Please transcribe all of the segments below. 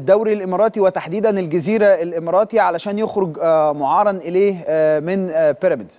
الدوري الاماراتي وتحديدا الجزيره الاماراتي علشان يخرج آه، معارا اليه آه، من آه، بيراميدز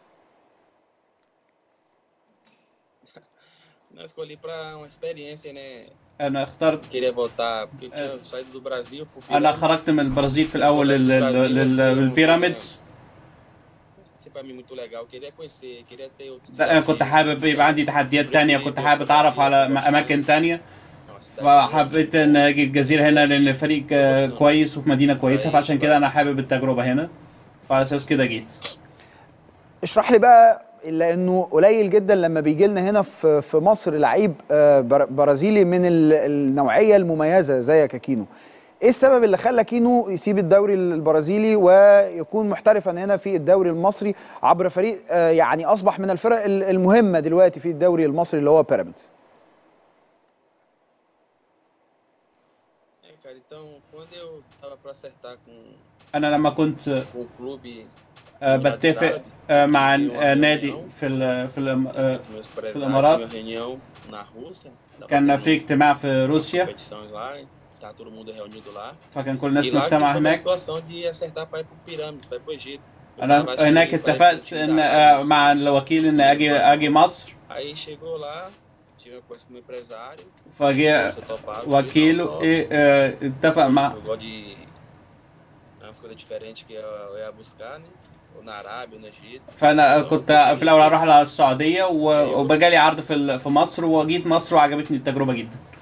Não, eu escolhi para uma experiência, né? انا اخترت Queria voltar, porque eu tinha saído do Brasil. Porque انا خرجت من البرازيل في الاول لل- لل- لل- للبيراميدز Isso para mim muito legal. Eu queria conhecer, queria ter outros ده انا كنت desafios. حابب يبقى عندي تحديات تانية كنت حابب اتعرف على م- اماكن تانية Uma cidade فحبيت ان اجي الجزيره هنا لان الفريق آه، كويس وفي مدينه كويسه فعشان كده انا حابب التجربه هنا فعلى اساس كده جيت اشرح لي بقى لانه قليل جدا لما بيجي لنا هنا في في مصر لعيب آه، بر- برازيلي من ال- النوعيه المميزه زيك يا كينو ايه السبب اللي خلى كينو يسيب الدوري البرازيلي ويكون محترفا هنا في الدوري المصري عبر فريق آه، يعني اصبح من الفرق ال- المهمه دلوقتي في الدوري المصري اللي هو بيراميدز É, cara, então, quando eu tava para acertar com, انا لما كنت com o clube, آه، بتفق آه، مع آه، نادي في ال في ال آه، meus empresários, الإمارات. tinha uma reunião na Rússia. tava كان tendo في اجتماع في روسيا competições lá, tá todo mundo reunido lá. فكان كل E الناس lá que مجتمع foi a هناك situação de acertar para ir pro Pirâmide, para ir pro Egito. Eu انا tava, acho que, هناك para اتفقت ان آه، مع الوكيل ان اجي اجي مصر Aí chegou lá, tive uma conversa com o meu empresário. فجاء se eu topava, eu falei, وكيله "Não, إيه، آه، اتفق مع Eu gosto de é umas coisas diferentes que eu, eu ia buscar, né? Ou na Arábia, ou no Egito. فانا كنت في الاول اروح على السعوديه و- وبجالي عرض في ال- في مصر وجيت مصر وعجبتني التجربه جدا